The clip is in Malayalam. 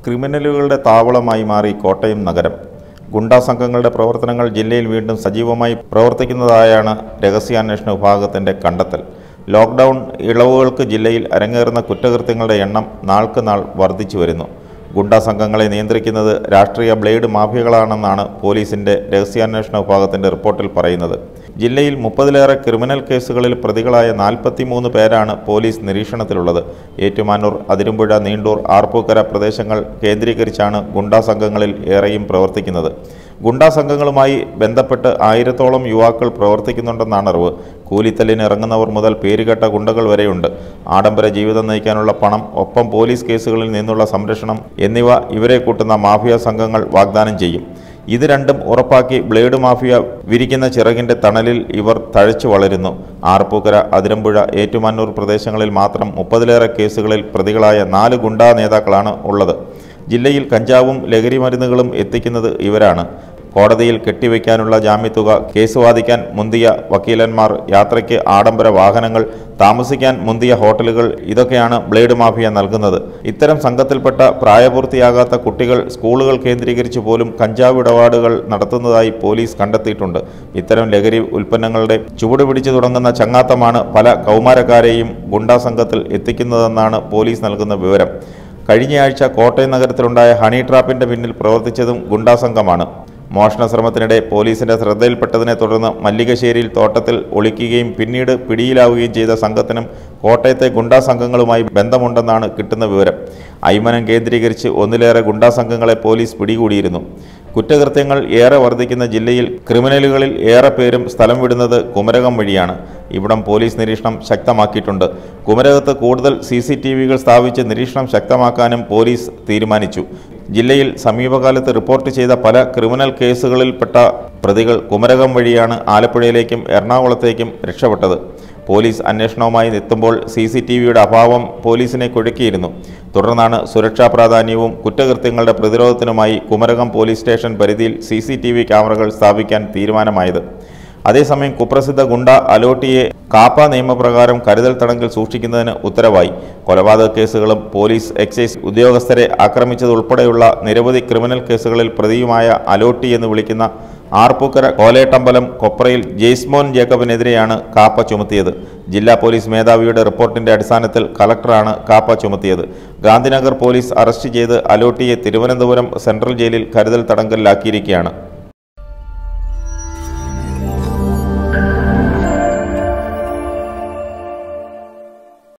ക്രിമിനലുകളുടെ താവളമായി മാറി കോട്ടയം നഗരം ഗുണ്ടാ സംഘങ്ങളുടെ പ്രവർത്തനങ്ങൾ ജില്ലയിൽ വീണ്ടും സജീവമായി പ്രവർത്തിക്കുന്നതായാണ് രഹസ്യാന്വേഷണ വിഭാഗത്തിന്റെ കണ്ടെത്തൽ ലോക്ക്ഡൗൺ ഇളവുകൾക്ക് ജില്ലയിൽ അരങ്ങേറുന്ന കുറ്റകൃത്യങ്ങളുടെ എണ്ണം നാൾക്ക് നാൾ വർദ്ധിച്ചു വരുന്നു ഗുണ്ടാ സംഘങ്ങളെ നിയന്ത്രിക്കുന്നത് രാഷ്ട്രീയ ബ്ലേഡ് മാഫിയകളാണെന്നാണ് പോലീസിന്റെ രഹസ്യാന്വേഷണ വിഭാഗത്തിന്റെ റിപ്പോർട്ടിൽ പറയുന്നത് ജില്ലയിൽ മുപ്പതിലേറെ ക്രിമിനൽ കേസുകളിൽ പ്രതികളായ നാൽപ്പത്തിമൂന്ന് പേരാണ് പോലീസ് നിരീക്ഷണത്തിലുള്ളത് ഏറ്റുമാനൂർ അതിരുമ്പുഴ നീണ്ടൂർ ആർപ്പൂക്കര പ്രദേശങ്ങൾ കേന്ദ്രീകരിച്ചാണ് ഗുണ്ടാ സംഘങ്ങളിൽ ഏറെയും പ്രവർത്തിക്കുന്നത് ഗുണ്ടാ സംഘങ്ങളുമായി ബന്ധപ്പെട്ട് ആയിരത്തോളം യുവാക്കൾ പ്രവർത്തിക്കുന്നുണ്ടെന്നാണ് അറിവ് കൂലിത്തല്ലിന് ഇറങ്ങുന്നവർ മുതൽ പേരുകെട്ട ഗുണ്ടകൾ വരെയുണ്ട് ആഡംബര ജീവിതം നയിക്കാനുള്ള പണം ഒപ്പം പോലീസ് കേസുകളിൽ നിന്നുള്ള സംരക്ഷണം എന്നിവ ഇവരെ കൂട്ടുന്ന മാഫിയ സംഘങ്ങൾ വാഗ്ദാനം ചെയ്യും ഇത് രണ്ടും ഉറപ്പാക്കി ബ്ലേഡ് മാഫിയ വിരിക്കുന്ന ചിറകിന്റെ തണലിൽ ഇവർ തഴച്ചു വളരുന്നു ആർപ്പൂക്കര അതിരമ്പുഴ ഏറ്റുമാനൂർ പ്രദേശങ്ങളിൽ മാത്രം മുപ്പതിലേറെ കേസുകളിൽ പ്രതികളായ നാല് ഗുണ്ടാ നേതാക്കളാണ് ഉള്ളത് ജില്ലയിൽ കഞ്ചാവും ലഹരി മരുന്നുകളും എത്തിക്കുന്നത് ഇവരാണ് കോടതിയിൽ കെട്ടിവെക്കാനുള്ള ജാമ്യത്തുക കേസ് വാദിക്കാൻ മുന്തിയ വക്കീലന്മാർ യാത്രയ്ക്ക് ആഡംബര വാഹനങ്ങൾ താമസിക്കാൻ മുന്തിയ ഹോട്ടലുകൾ ഇതൊക്കെയാണ് ബ്ലേഡ് മാഫിയ നൽകുന്നത് ഇത്തരം സംഘത്തിൽപ്പെട്ട പ്രായപൂർത്തിയാകാത്ത കുട്ടികൾ സ്കൂളുകൾ കേന്ദ്രീകരിച്ച് പോലും കഞ്ചാവ് ഇടപാടുകൾ നടത്തുന്നതായി പോലീസ് കണ്ടെത്തിയിട്ടുണ്ട് ഇത്തരം ലഹരി ഉൽപ്പന്നങ്ങളുടെ ചുവട് പിടിച്ചു തുടങ്ങുന്ന ചങ്ങാത്തമാണ് പല കൗമാരക്കാരെയും ഗുണ്ടാ സംഘത്തിൽ എത്തിക്കുന്നതെന്നാണ് പോലീസ് നൽകുന്ന വിവരം കഴിഞ്ഞയാഴ്ച കോട്ടയം നഗരത്തിലുണ്ടായ ഹണി ട്രാപ്പിന്റെ പിന്നിൽ പ്രവർത്തിച്ചതും ഗുണ്ടാ സംഘമാണ് മോഷണ ശ്രമത്തിനിടെ പോലീസിന്റെ ശ്രദ്ധയിൽപ്പെട്ടതിനെ തുടർന്ന് മല്ലികശ്ശേരിയിൽ തോട്ടത്തിൽ ഒളിക്കുകയും പിന്നീട് പിടിയിലാവുകയും ചെയ്ത സംഘത്തിനും കോട്ടയത്തെ ഗുണ്ടാ സംഘങ്ങളുമായി ബന്ധമുണ്ടെന്നാണ് കിട്ടുന്ന വിവരം ഐമനം കേന്ദ്രീകരിച്ച് ഒന്നിലേറെ ഗുണ്ടാ സംഘങ്ങളെ പോലീസ് പിടികൂടിയിരുന്നു കുറ്റകൃത്യങ്ങൾ ഏറെ വർദ്ധിക്കുന്ന ജില്ലയിൽ ക്രിമിനലുകളിൽ ഏറെ പേരും സ്ഥലം വിടുന്നത് കുമരകം വഴിയാണ് ഇവിടം പോലീസ് നിരീക്ഷണം ശക്തമാക്കിയിട്ടുണ്ട് കുമരകത്ത് കൂടുതൽ സി സി ടി വികൾ സ്ഥാപിച്ച് നിരീക്ഷണം ശക്തമാക്കാനും പോലീസ് തീരുമാനിച്ചു ജില്ലയിൽ സമീപകാലത്ത് റിപ്പോർട്ട് ചെയ്ത പല ക്രിമിനൽ കേസുകളിൽപ്പെട്ട പ്രതികൾ കുമരകം വഴിയാണ് ആലപ്പുഴയിലേക്കും എറണാകുളത്തേക്കും രക്ഷപ്പെട്ടത് പോലീസ് അന്വേഷണവുമായി എത്തുമ്പോൾ സി സി ടി വിയുടെ അഭാവം പോലീസിനെ കുഴക്കിയിരുന്നു തുടർന്നാണ് സുരക്ഷാ പ്രാധാന്യവും കുറ്റകൃത്യങ്ങളുടെ പ്രതിരോധത്തിനുമായി കുമരകം പോലീസ് സ്റ്റേഷൻ പരിധിയിൽ സി സി ടി വി ക്യാമറകൾ സ്ഥാപിക്കാൻ തീരുമാനമായത് അതേസമയം കുപ്രസിദ്ധ ഗുണ്ട അലോട്ടിയെ കാപ്പ നിയമപ്രകാരം കരുതൽ തടങ്കിൽ സൂക്ഷിക്കുന്നതിന് ഉത്തരവായി കൊലപാതക കേസുകളും പോലീസ് എക്സൈസ് ഉദ്യോഗസ്ഥരെ ആക്രമിച്ചതുൾപ്പെടെയുള്ള നിരവധി ക്രിമിനൽ കേസുകളിൽ പ്രതിയുമായ അലോട്ടി എന്ന് വിളിക്കുന്ന ആർപ്പൂക്കര കോലേട്ടമ്പലം കൊപ്രയിൽ ജെയ്സ്മോൻ ജേക്കബിനെതിരെയാണ് കാപ്പ ചുമത്തിയത് ജില്ലാ പോലീസ് മേധാവിയുടെ റിപ്പോർട്ടിന്റെ അടിസ്ഥാനത്തിൽ കലക്ടറാണ് കാപ്പ ചുമത്തിയത് ഗാന്ധിനഗർ പോലീസ് അറസ്റ്റ് ചെയ്ത് അലോട്ടിയെ തിരുവനന്തപുരം സെൻട്രൽ ജയിലിൽ കരുതൽ തടങ്കലിലാക്കിയിരിക്കുകയാണ്